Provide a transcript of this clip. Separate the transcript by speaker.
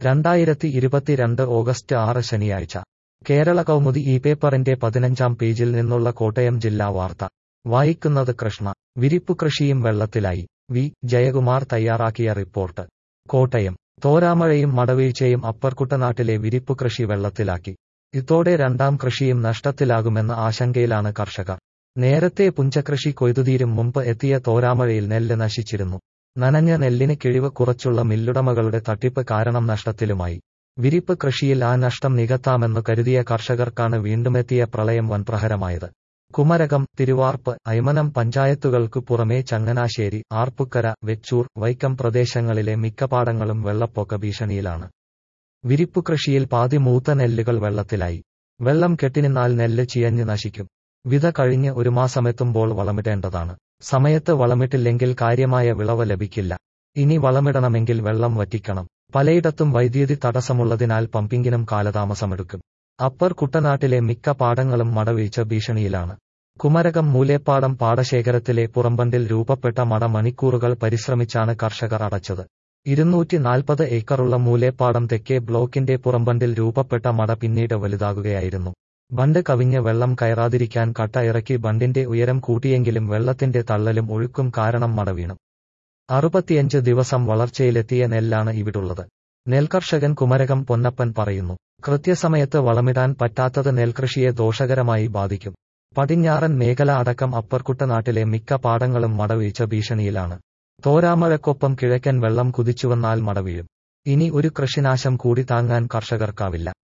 Speaker 1: രണ്ടായിരത്തി ഇരുപത്തിരണ്ട് ഓഗസ്റ്റ് ആറ് ശനിയാഴ്ച കേരള കൗമുദി ഈ പേപ്പറിന്റെ പതിനഞ്ചാം പേജിൽ നിന്നുള്ള കോട്ടയം ജില്ലാ വാർത്ത വായിക്കുന്നത് കൃഷ്ണ വിരിപ്പു കൃഷിയും വെള്ളത്തിലായി വി ജയകുമാർ തയ്യാറാക്കിയ റിപ്പോർട്ട് കോട്ടയം തോരാമഴയും മടവീഴ്ചയും അപ്പർകുട്ടനാട്ടിലെ വിരിപ്പു കൃഷി വെള്ളത്തിലാക്കി ഇതോടെ രണ്ടാം കൃഷിയും നഷ്ടത്തിലാകുമെന്ന ആശങ്കയിലാണ് കർഷകർ നേരത്തെ പുഞ്ചകൃഷി കൊയ്തുതീരും മുമ്പ് എത്തിയ തോരാമഴയിൽ നെല്ല് നശിച്ചിരുന്നു നനഞ്ഞ നെല്ലിന് കിഴിവ് കുറച്ചുള്ള മില്ലുടമകളുടെ തട്ടിപ്പ് കാരണം നഷ്ടത്തിലുമായി വിരിപ്പ് കൃഷിയിൽ ആ നഷ്ടം നികത്താമെന്ന് കരുതിയ കർഷകർക്കാണ് വീണ്ടുമെത്തിയ പ്രളയം വൻപ്രഹരമായത് കുമരകം തിരുവാർപ്പ് ഐമനം പഞ്ചായത്തുകൾക്കു പുറമേ ചങ്ങനാശ്ശേരി ആർപ്പുക്കര വെച്ചൂർ വൈക്കം പ്രദേശങ്ങളിലെ മിക്ക പാടങ്ങളും വെള്ളപ്പൊക്ക ഭീഷണിയിലാണ് വിരിപ്പു കൃഷിയിൽ പാതി മൂത്ത നെല്ലുകൾ വെള്ളത്തിലായി വെള്ളം കെട്ടിനിന്നാൽ നെല്ല് ചിയഞ്ഞ് നശിക്കും വിത കഴിഞ്ഞ് ഒരു മാസമെത്തുമ്പോൾ വളമിടേണ്ടതാണ് സമയത്ത് വളമിട്ടില്ലെങ്കിൽ കാര്യമായ വിളവ് ലഭിക്കില്ല ഇനി വളമിടണമെങ്കിൽ വെള്ളം വറ്റിക്കണം പലയിടത്തും വൈദ്യുതി തടസ്സമുള്ളതിനാൽ പമ്പിങ്ങിനും കാലതാമസമെടുക്കും അപ്പർ കുട്ടനാട്ടിലെ മിക്ക പാടങ്ങളും മടവീഴ്ച ഭീഷണിയിലാണ് കുമരകം മൂലേപ്പാടം പാടശേഖരത്തിലെ പുറമ്പണ്ടിൽ രൂപപ്പെട്ട മട മണിക്കൂറുകൾ പരിശ്രമിച്ചാണ് കർഷകർ അടച്ചത് ഇരുന്നൂറ്റി നാൽപ്പത് ഏക്കറുള്ള മൂലേപ്പാടം തെക്കേ ബ്ലോക്കിന്റെ പുറമ്പണ്ടിൽ രൂപപ്പെട്ട മട പിന്നീട് വലുതാകുകയായിരുന്നു ബണ്ട് കവിഞ്ഞ് വെള്ളം കയറാതിരിക്കാൻ കട്ട ഇറക്കി ബണ്ടിന്റെ ഉയരം കൂട്ടിയെങ്കിലും വെള്ളത്തിന്റെ തള്ളലും ഒഴുക്കും കാരണം മട വീണു അറുപത്തിയഞ്ച് ദിവസം വളർച്ചയിലെത്തിയ നെല്ലാണ് ഇവിടുള്ളത് നെൽകർഷകൻ കുമരകം പൊന്നപ്പൻ പറയുന്നു കൃത്യസമയത്ത് വളമിടാൻ പറ്റാത്തത് നെൽകൃഷിയെ ദോഷകരമായി ബാധിക്കും പടിഞ്ഞാറൻ മേഖല അടക്കം അപ്പർകുട്ടനാട്ടിലെ മിക്ക പാടങ്ങളും മടവീഴ്ച ഭീഷണിയിലാണ് തോരാമഴക്കൊപ്പം കിഴക്കൻ വെള്ളം കുതിച്ചുവന്നാൽ മടവീഴും ഇനി ഒരു കൃഷിനാശം കൂടി താങ്ങാൻ കർഷകർക്കാവില്ല